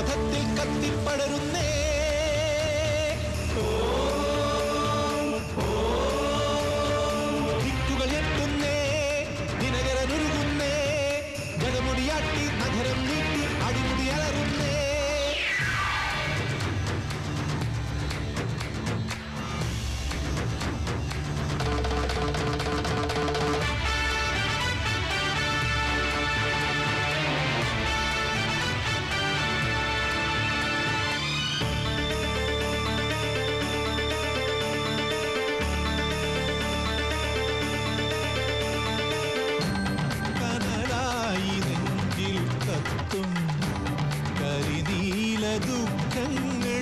ബോധത്തിൽ കത്തിപ്പടരുന്നേ ഭിക്കുകൾ ഞെട്ടുന്നേ ദിനകരനുരുകുന്നേ ജനമുടിയാട്ടി നഗരം നീട്ടി അടിമുടി അലറുന്നേ കനലായി നെഞ്ചിൽ കത്തും കരിനീല ദുഃഖങ്ങൾ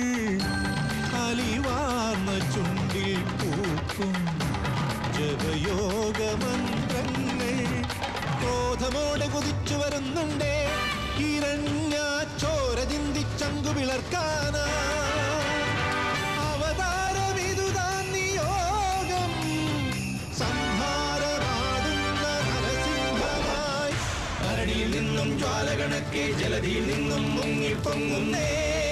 അലിവാർന്ന ചുണ്ടിൽ പൂക്കും ജപയോഗ മന്ത്രങ്ങൾ ക്രോധമോടെ കുതിച്ചു വരുന്നുണ്ടേ ഇരഞ്ഞ ചോര ചിന്തിച്ചങ്കു വിളർക്കാനാ അവതാരമിതുതാൻ നിയോഗം സംഹാരമാടുന്ന നരസിംഹമായി കരടിയിൽ നിന്നും ജ്വാലകണക്കെ ജലധിയിൽ നിന്നും മുങ്ങിപ്പൊങ്ങുന്നേ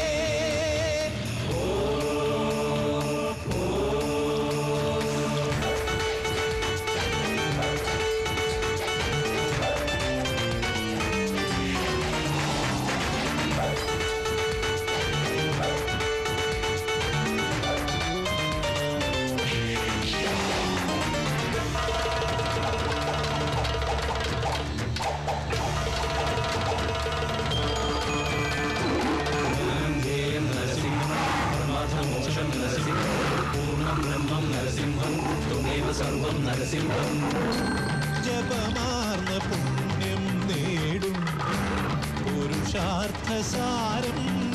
ജപമാർന്ന പുണ്യം നേടും പുരുഷാർത്ഥസാരം